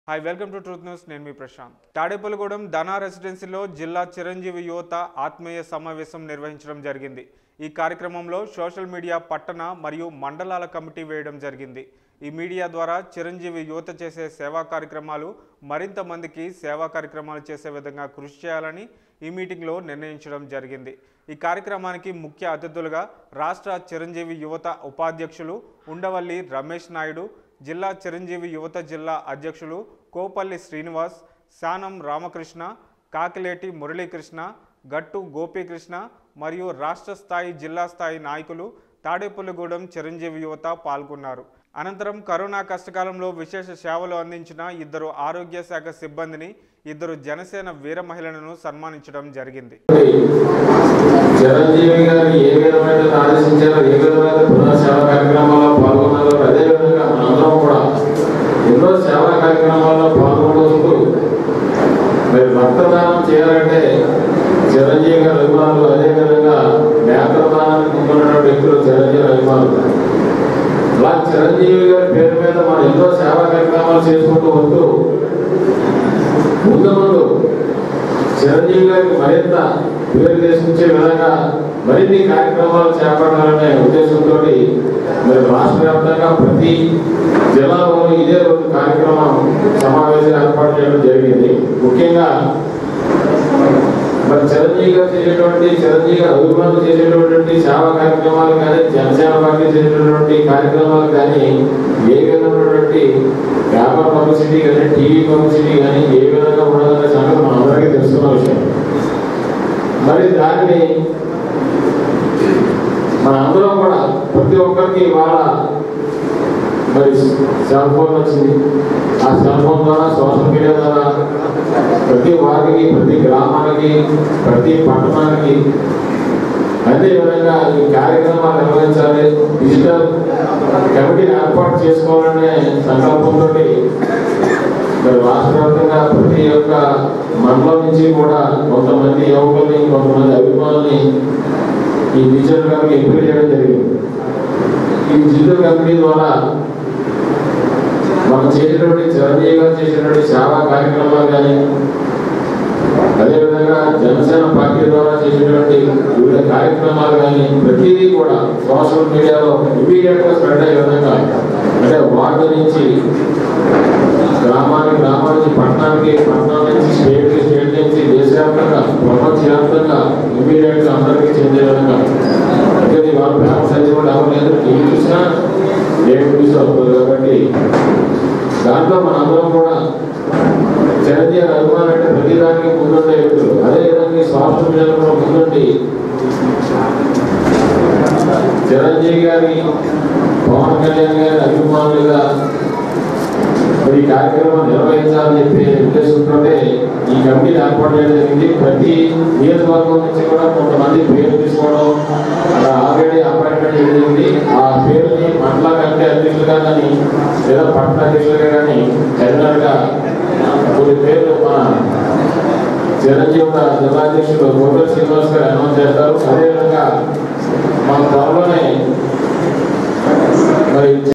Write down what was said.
hi welcome to truth news నేను మీ ప్రశాంత్ తాడేపల్లిగూడెం ధనా రెసిడెన్సీలో జిల్లా చిరంజీవి యువత ఆత్మీయ సమావేశం నిర్వహించడం జరిగింది ఈ కార్యక్రమంలో సోషల్ మీడియా పట్టణ మరియు మండలాల కమిటీ వేయడం జరిగింది ఈ మీడియా ద్వారా చిరంజీవి యువత చేసే సేవా కార్యక్రమాలు మరింత మందికి సేవా కార్యక్రమాలు చేసే విధంగా కృషి చేయాలని ఈ మీటింగ్లో నిర్ణయించడం జరిగింది ఈ కార్యక్రమానికి ముఖ్య అతిథులుగా రాష్ట్ర చిరంజీవి యువత ఉపాధ్యక్షులు ఉండవల్లి రమేష్ నాయుడు జిల్లా చిరంజీవి యువత జిల్లా అధ్యక్షులు కోపల్లి శ్రీనివాస్ శానం రామకృష్ణ కాకిలేటి మురళీకృష్ణ గట్టు గోపీకృష్ణ మరియు రాష్ట్ర స్థాయి జిల్లా స్థాయి నాయకులు తాడేపల్లిగూడెం చిరంజీవి యువత పాల్గొన్నారు అనంతరం కరోనా కష్టకాలంలో విశేష సేవలు అందించిన ఇద్దరు ఆరోగ్య శాఖ సిబ్బందిని ఇద్దరు జనసేన వీర మహిళలను సన్మానించడం జరిగింది చిరంజీవి గారు ఏ విధమైన ఆదేశించారో ఏ విధమైన పునః సేవా కార్యక్రమాల్లో పాల్గొన్నారో అదే విధంగా మనందరం కూడా ఎన్నో సేవా కార్యక్రమాల్లో పాల్గొంటూ మరి రక్తదానం చేయాలంటే చిరంజీవి గారి అభిమానులు అదే విధంగా నేత్రదానానికి ముందున్నటువంటి వ్యక్తులు చిరంజీవి అభిమానులు అలా చిరంజీవి గారి పేరు మీద మనం ఎన్నో సేవా కార్యక్రమాలు చేసుకుంటూ వస్తూ ముందు ముందు చిరంజీవి గారికి మరింత పేరు తీసుకొచ్చే విధంగా మరిన్ని కార్యక్రమాలు చేపట్టాలనే ఉద్దేశంతో మరి రాష్ట్ర వ్యాప్తంగా ప్రతి జిల్లాలో ఇదే రోజు కార్యక్రమం సమావేశం ఏర్పాటు చేయడం జరిగింది ముఖ్యంగా మరి చిరంజీవి గారు చేసేటువంటి చిరంజీవి గారు అభిమానులు చేసేటటువంటి సేవా కార్యక్రమాలు కానీ జనసేన పార్టీ చేసేటటువంటి కార్యక్రమాలు కానీ ఏ విధమైనటువంటి వ్యాపార పబ్లిసిటీ కానీ టీవీ పబ్లిసిటీ కానీ ఏ విధంగా ఉండదనే సంగతి మన అందరికీ తెలుసుకున్న విషయం మరి దానిని మన అందరం కూడా ప్రతి ఒక్కరికి వాళ్ళ మరి సెల్ ఫోన్ వచ్చింది ఆ సెల్ ఫోన్ ద్వారా సోషల్ మీడియా ద్వారా ప్రతి వారికి ప్రతి గ్రామానికి ప్రతి పట్టణానికి అదే విధంగా ఈ కార్యక్రమాలు నిర్వహించాలి డిజిటల్ కమిటీ ఏర్పాటు చేసుకోవాలనే సంకల్పంతో మరి రాష్ట్ర వ్యాప్తంగా ప్రతి ఒక్క మండలం నుంచి కూడా కొంతమంది యువకుల్ని కొంతమంది అభిమానుల్ని ఈ డిజిటల్ కమిటీ ఎంపిక చేయడం జరిగింది ఈ డిజిటల్ కమిటీ ద్వారా మనం చేసేటువంటి చిరంజీవి గారు చేసేటువంటి సేవా కార్యక్రమాలు కానీ అదేవిధంగా జనసేన పార్టీ ద్వారా చేసేటువంటి వివిధ కార్యక్రమాలు కానీ ప్రతిదీ కూడా సోషల్ మీడియాలో ఇమీడియట్ గా స్ప్రెడ్ అయ్యే విధంగా అంటే వార్డు నుంచి గ్రామానికి గ్రామం నుంచి పట్టణానికి పట్టణం నుంచి స్టేట్ కి స్టేట్ నుంచి దేశవ్యాప్తంగా ప్రపంచవ్యాప్తంగా ఇమీడియట్ గా అందరికీ చెందే విధంగా అంటే వాళ్ళ పేపర్స్ అయితే కూడా ఎవరు లేదు టీవీ చూసినా ఏ చూసి వస్తుంది కాబట్టి దాంట్లో మనందరం కూడా చిరంజీవి అభిమానం అంటే ప్రతి దానికి ముందుండే వ్యక్తులు అదే విధంగా ఈ సోషల్ మీడియాలో కూడా ముందుండి చిరంజీవి గారి పవన్ కళ్యాణ్ గారి అభిమానులుగా మరి ఈ కార్యక్రమం నిర్వహించాలని చెప్పి ఉద్దేశంతో ఈ కమిటీ ఏర్పాటు చేయడం జరిగింది ప్రతి నియోజకవర్గం నుంచి కూడా కొంతమంది పేరు తీసుకోవడం అలా ఆల్రెడీ అపాయింట్మెంట్ చేయడం జరిగింది ఆ పేరుని మండల కమిటీ అధ్యక్షులుగా కానీ లేదా పట్టణ అధ్యక్షులుగా కానీ జనరల్ గా కొన్ని పేర్లు మన చిరంజీవి జిల్లా అధ్యక్షులు గోపల్ శ్రీనివాస్ గారు అనౌన్స్ చేస్తారు అదేవిధంగా మన త్వరలోనే మరి